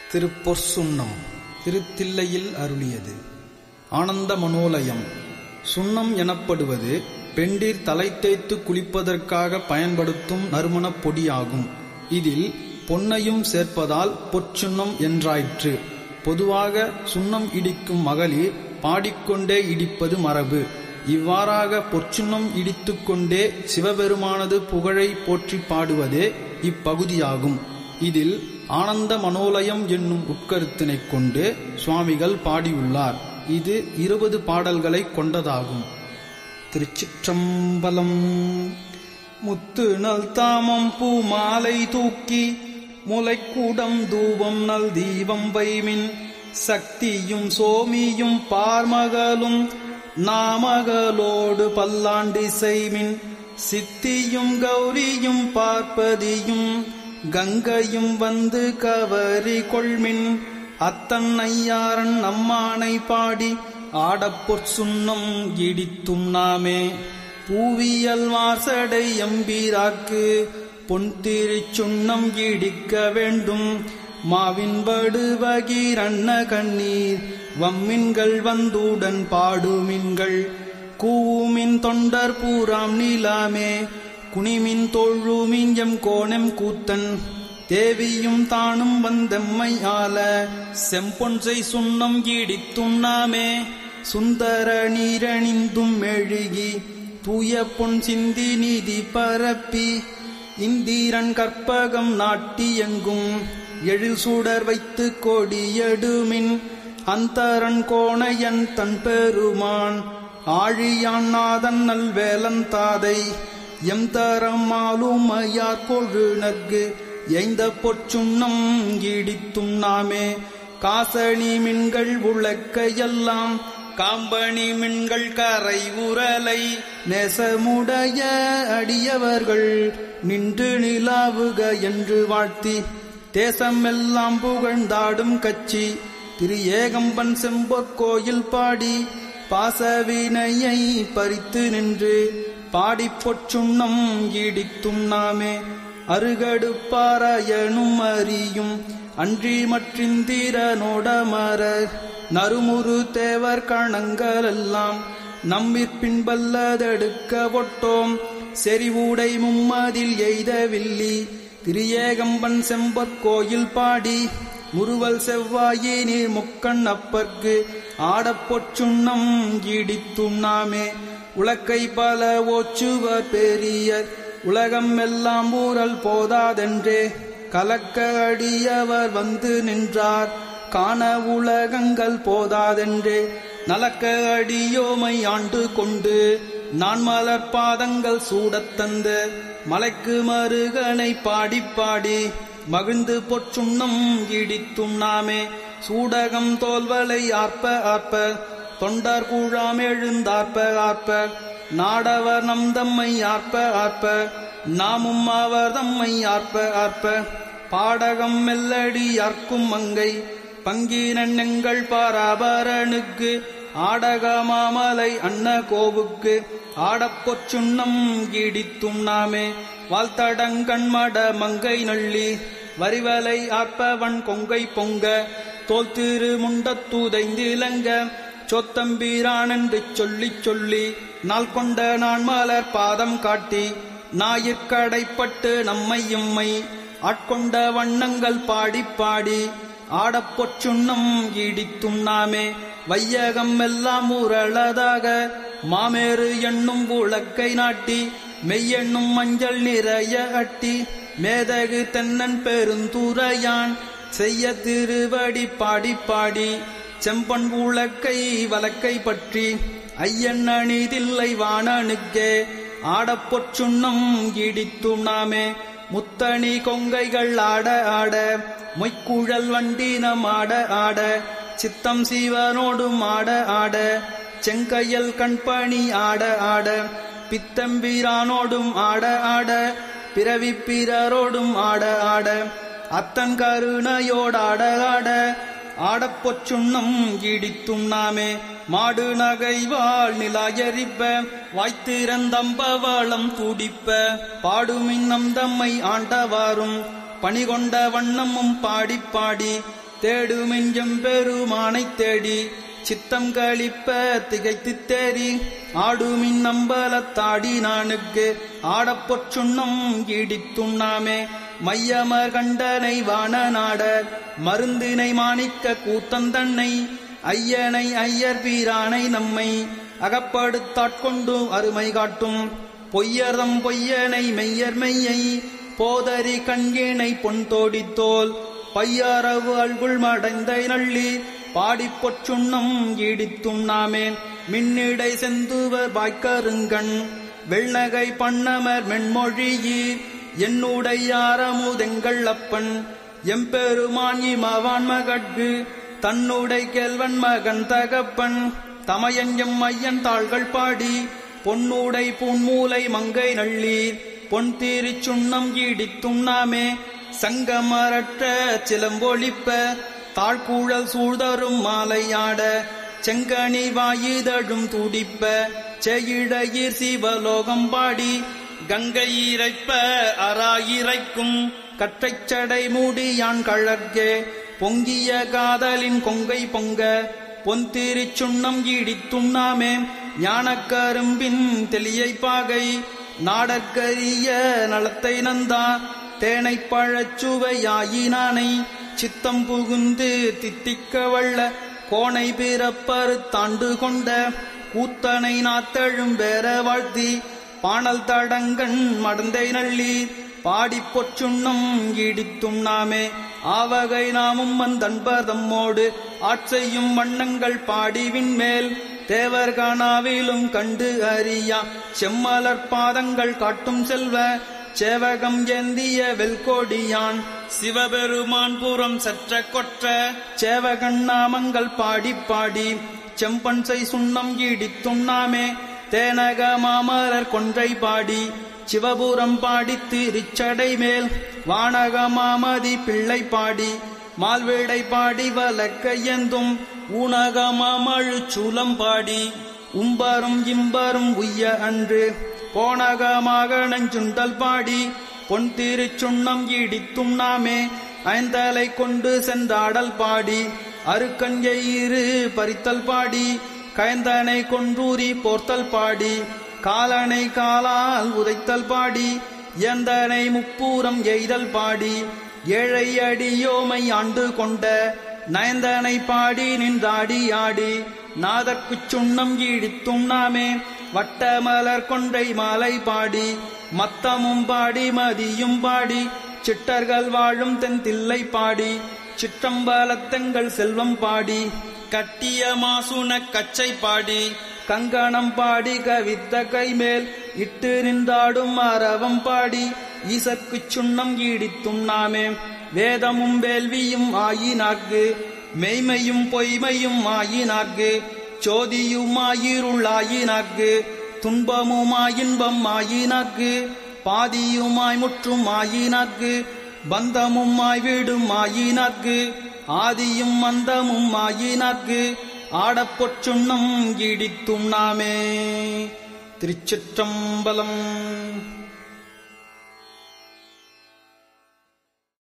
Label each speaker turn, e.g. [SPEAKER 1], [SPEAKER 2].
[SPEAKER 1] திருப்பொற்சுண்ணம் திருத்தில்லையில் அருளியது ஆனந்த மனோலயம் சுண்ணம் எனப்படுவது பெண்டிர் தலை தேய்த்து குளிப்பதற்காக பயன்படுத்தும் நறுமணப் பொடியாகும் இதில் பொன்னையும் சேர்ப்பதால் பொற்சுண்ணம் என்றாயிற்று பொதுவாக சுண்ணம் இடிக்கும் மகளிர் பாடிக்கொண்டே இடிப்பது மரபு இவ்வாறாக பொற்சுண்ணம் இடித்துக்கொண்டே சிவபெருமானது புகழை போற்றி பாடுவதே இப்பகுதியாகும் இதில் ஆனந்த மனோலயம் என்னும் உட்கருத்தினைக் கொண்டு சுவாமிகள் பாடியுள்ளார் இது இருபது பாடல்களை கொண்டதாகும் திருச்சிற்றம்பலம் முத்து நல் தாமம் பூ மாலை தூக்கி முலைக்கூடம் தூபம் நல் தீபம் வைமின் சக்தியும் சோமியும் பார்மகளும் நாமகளோடு பல்லாண்டு செய்மின் சித்தியும் கௌரியும் பார்ப்பதியும் கங்கையும் வந்து கவரி கொள்மின் அத்தன் ஐயாரன் நம்மானை பாடி ஆடப்பொற் சுண்ணம் இடித்தும் நாமே பூவியல் வாசடை எம்பீராக்கு பொன் சுண்ணம் இடிக்க வேண்டும் மாவின் வடுவகீரண்ண கண்ணீர் வம்மின்கள் வந்துடன் பாடுமின்கள் கூவுமின் தொண்டர் பூராம் நீலாமே குனிமின் தோழுமின் எம் கோணம் கூத்தன் தேவியும் தானும் வந்தெம்மை ஆல செம்பொன்சை சுண்ணம் ஈடித்துண்ணாமே சுந்தர நீரணிந்தும் மெழுகி தூய பொன் சிந்தி நீதி பரப்பி இந்திரன் கற்பகம் நாட்டி எங்கும் எழில் சூடர் வைத்து கொடியடுமின் அந்தரன் கோணையன் தன் பெருமான் ஆழியான் நாதன் நல்வேலன் தாதை எம் தரம் ஆளுமையார் கொழுநர்க்கு எய்ந்த பொற்சுண்ணம் ஈடித்தும் நாமே காசணி மின்கள் உழக்கையெல்லாம் காம்பணி மின்கள் கரை உரலை நெசமுடைய அடியவர்கள் நின்று நிலாவுக என்று வாழ்த்தி தேசமெல்லாம் புகழ்ந்தாடும் கட்சி திரு ஏகம்பன் செம்பொற்கோயில் பாடி பாசவினையை பறித்து நின்று பாடிப் பொற்சுண்ணம் ஈடித்தும் நாமே அருகடுப்பாராயனும் அறியும் அன்றி மற்றிந்திரனோடமர நறுமுறு தேவர் கணங்களெல்லாம் நம்மிற்பின்பல்லதெடுக்க ஒட்டோம் செறிவூடை மும்மதில் எய்த வில்லி திரியேகம்பன் செம்பற்கோயில் பாடி முறுவல் செவ்வாயே நீர் முக்கண் அப்பற்கு ஆடப்பொச்சுண்ணம் ஈடித்தும் நாமே உலக்கை பல ஓச்சுவர் பெரியர் உலகம் எல்லாம் ஊரல் போதாதென்றே கலக்க அடியவர் வந்து நின்றார் காண உலகங்கள் போதாதென்றே நலக்க அடியோமை ஆண்டு கொண்டு நான் மலர் பாதங்கள் சூடத் தந்து மலைக்கு மருகனை பாடி பாடி மகிழ்ந்து பொற்சுண்ணம் இடித்தும் நாமே சூடகம் தோல்வலை ஆர்ப்ப ஆர்ப்ப தொண்டர் கூழாம் எழுந்தார்ப்ப ஆர்ப்ப நாடவர் நம் தம்மை ஆர்ப்ப ஆர்ப்ப நாமும் அவர் தம்மை ஆர்ப்ப ஆர்ப்ப பாடகம் மெல்லடி ஆர்க்கும் மங்கை பங்கீனன் எங்கள் பாராபரனுக்கு ஆடக மாமலை அன்ன கோவுக்கு ஆடப்பொச்சுண்ணம் இடித்தும் நாமே வாழ்த்தடங்கண்மட மங்கை நள்ளி வரிவலை ஆர்ப்பவன் கொங்கை பொங்க தோல் திரு முண்டத்தூதைந்திலங்க சொத்தம்பீரானென்று சொல்லிச் சொல்லி நாள் கொண்ட நான் மலர் பாதம் காட்டி ஞாயிற்கடைப்பட்டு நம்மை எம்மை ஆட்கொண்ட வண்ணங்கள் பாடி பாடி ஆடப்பொச்சுண்ணம் இடித்தும் நாமே வையகம் எல்லாம் ஊரளதாக மாமேறு எண்ணும் உலக்கை நாட்டி மெய்யெண்ணும் மஞ்சள் நிறைய அட்டி மேதகு தென்னன் பெருந்துரையான் செய்ய திருவடி பாடி பாடி செம்பன் உலக்கை வலக்கை பற்றி ஐயன் அணிதில்லை வாணனுக்கே ஆடப்பொச்சுண்ணம் இடித்தும் நாமே முத்தணி கொங்கைகள் ஆட ஆட மொய்க்குழல் வண்டினம் ஆட ஆட சித்தம் சீவனோடும் ஆட ஆட செங்கையல் கண்பணி ஆட ஆட பித்தம்பீரானோடும் ஆட ஆட பிறவி பிறரோடும் ஆட ஆட அத்தன் கருணையோடாட ஆட ஆடப்பொச்சுண்ணம் இடித்தும் நாமே மாடு நகை வாழ் நிலாயரிப்ப வாய்த்திறந்தம்பவளம் துடிப்ப பாடுமின் நம் தம்மை ஆண்டவாரும் பணிகொண்ட வண்ணமும் பாடி பாடி தேடுமெஞ்சம் பெருமானைத் தேடி சித்தம் கழிப்ப திகைத்துத் தேறி ஆடுமின் நம்பலத்தாடி நானுக்கு ஆடப்பொற் சுண்ணம் ஈடித்துண்ணாமே மையமர் கண்டனை வான நாட மருந்தினை மாணிக்க கூத்தந்தன்னை ஐயனை ஐயர் வீரானை நம்மை அகப்படுத்தாட்கொண்டு அருமை காட்டும் பொய்யர்தம் பொய்யனை மெய்யர் மெய்யை போதரி கண்கிணை பொன் தோடித்தோல் பையரவு அல்குள் மடைந்தை நள்ளி பாடிப் பொற்சுண்ணம் ஈடித்துண்ணாமே மின்னிடை செந்துவர் வாய்க்கருங்கண் வெள்நகை பண்ணமர் மென்மொழியீர் என்னுடையாரமுதெங்கள் அப்பன் எம்பெருமான் இமவான் மகட்கு தன்னுடை கேள்வன் மகன் தகப்பன் தமையஞ்சம் ஐயன் தாள்கள் பாடி பொன்னுடை பூன்மூலை மங்கை நள்ளீர் பொன் தீரிச் சுண்ணம் ஈடித்துண்ணாமே சங்கமரற்ற சிலம்பொழிப்ப தாழ்கூழல் சூழ்தரும் மாலையாட செங்கனி வாயுதழும் துடிப்ப செயிடையீர் சிவலோகம் பாடி கங்கை இறைப்ப அராயிரைக்கும் கற்றைச் சடை மூடியான் கழற்கே பொங்கிய காதலின் கொங்கை பொங்க பொன்திரிச் சுண்ணம் ஈடித்துண்ணாமே ஞானக்கரும்பின் தெளியை பாகை நாடற்கரிய நலத்தை நந்தா தேனைப் பழச்சுவையாயினானை சித்தம் புகுந்து தித்திக்க வள்ள கோணை பிறப்பரு தாண்டு கொண்ட கூத்தனை நாத்தழும் வேற வாழ்த்தி பாணல் தடங்கண் மடந்தை நள்ளி பாடிப் பொற்சுண்ணம் ஈடித்தும் நாமே ஆவகை நாமும் வந்தன்பதம்மோடு ஆட்செய்யும் வண்ணங்கள் பாடிவின் மேல் தேவர் காணாவிலும் கண்டு அறியா செம்மலர் பாதங்கள் காட்டும் செல்வ சேவகம் ஏந்திய வெல்கோடியான் சிவபெருமான் புறம் சற்ற கொற்ற சேவகன் நாமங்கள் பாடி பாடி செம்பன்சை சுண்ணம் ஈடித்துண்ணாமே தேனக மாமலர் கொன்றை பாடி சிவபுரம் பாடி திருச்சடை மேல் வானக மாமதி பிள்ளை பாடி மால்வேடை பாடி வலக்கையந்தும் ஊனக மாமழு சூலம் பாடி உம்பரும் இம்பரும் உய்ய அன்று போனகமாக நஞ்சுண்டல் பாடி பொன் திருச்சுண்ணம் ஈடித்தும் நாமே ஐந்தலை கொண்டு சென்றாடல் பாடி அருக்கன் எயிறு பறித்தல் பாடி கயந்தனை கொன்றூரி போர்த்தல் பாடி காலனை காலால் உதைத்தல் பாடி எந்தனை முப்பூரம் எய்தல் பாடி ஏழை அடியோமை ஆண்டு கொண்ட நயந்தனை பாடி நின்றாடி ஆடி நாதற்குச் சுண்ணம் ஈடித்தும் நாமே வட்டமலர் கொன்றை மாலை பாடி மத்தமும் பாடி மதியும் பாடி சிட்டர்கள் வாழும் தென் தில்லை பாடி சிற்றம்பலத்தங்கள் செல்வம் பாடி கட்டிய மாசுன கச்சை பாடி கங்கணம் பாடி கவித்த கைமேல் இட்டு நின்றாடும் அரவம் பாடி ஈசற்குச் சுண்ணம் ஈடித்தும் நாமே வேதமும் வேள்வியும் ஆயினாக்கு மெய்மையும் பொய்மையும் ஆயினாக்கு சோதியுமாயிருளாயினாக்கு துன்பமுமாயின்பம் ஆயினாக்கு பாதியுமாய் முற்றும் ஆயினாக்கு பந்தமுமாய் வீடும் ஆயினாக்கு ஆதியும் மந்தமும் ஆயினாக்கு ஆடப்பொற்சுண்ணம் ஈடித்தும் நாமே திருச்சிற்றம்பலம்